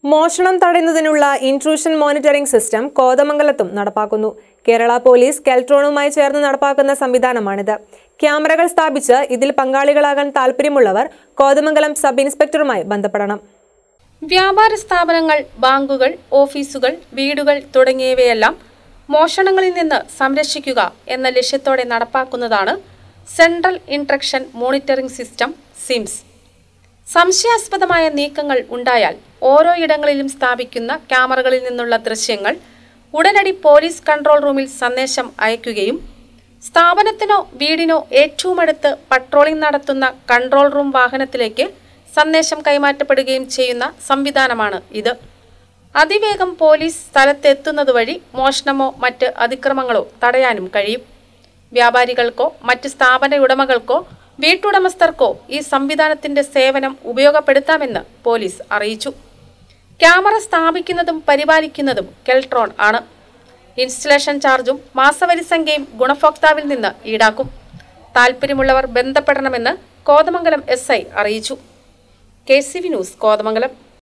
മോഷണം തടയുന്നതിനുള്ള intrusion monitoring system കോതമംഗലത്തും നടപ്പാക്കുന്നു കേരള പോലീസ് കെൽട്രോണുമായി ചേർന്ന് നടപ്പാക്കുന്ന സംവിധാനമാണിത് ക്യാമറകൾ സ്ഥാപിച്ച് ഇതിൽ പങ്കാളികളാകാൻ താൽപ്പര്യമുള്ളവർ കോതമംഗലം സബ് ഇൻസ്പെക്ടറുമായി ബന്ധപ്പെടണം വ്യാപാര സ്ഥാപനങ്ങൾ ബാങ്കുകൾ ഓഫീസുകൾ വീടുകൾ തുടങ്ങിയവയെല്ലാം മോഷണങ്ങളിൽ നിന്ന് സംരക്ഷിക്കുക എന്ന ലക്ഷ്യത്തോടെ നടപ്പാക്കുന്നതാണ് central intrusion monitoring system CIMS സംശയാസ്പദമായ നീക്കങ്ങൾ ഉണ്ടായാൽ ഓരോ ഇടങ്ങളിലും സ്ഥാപിക്കുന്ന ക്യാമറകളിൽ നിന്നുള്ള ദൃശ്യങ്ങൾ ഉടനടി പോലീസ് കൺട്രോൾ റൂമിൽ സന്ദേശം അയക്കുകയും സ്ഥാപനത്തിനോ വീടിനോ ഏറ്റവും അടുത്ത് പട്രോളിംഗ് നടത്തുന്ന കൺട്രോൾ റൂം വാഹനത്തിലേക്ക് സന്ദേശം കൈമാറ്റപ്പെടുകയും ചെയ്യുന്ന സംവിധാനമാണ് ഇത് അതിവേഗം പോലീസ് സ്ഥലത്തെത്തുന്നത് വഴി മോഷണമോ മറ്റ് അതിക്രമങ്ങളോ തടയാനും കഴിയും വ്യാപാരികൾക്കോ മറ്റ് സ്ഥാപന ഉടമകൾക്കോ വീട്ടുടമസ്ഥർക്കോ ഈ സംവിധാനത്തിന്റെ സേവനം ഉപയോഗപ്പെടുത്താമെന്ന് പോലീസ് അറിയിച്ചു ക്യാമറ സ്ഥാപിക്കുന്നതും പരിപാലിക്കുന്നതും കെൽട്രോൺ ആണ് ഇൻസ്റ്റലേഷൻ ചാർജും മാസവരി സംഖ്യയും ഗുണഭോക്താവിൽ നിന്ന് ഈടാക്കും താൽപ്പര്യമുള്ളവർ ബന്ധപ്പെടണമെന്ന് കോതമംഗലം എസ് ഐ അറിയിച്ചു K C V news Kothamangalam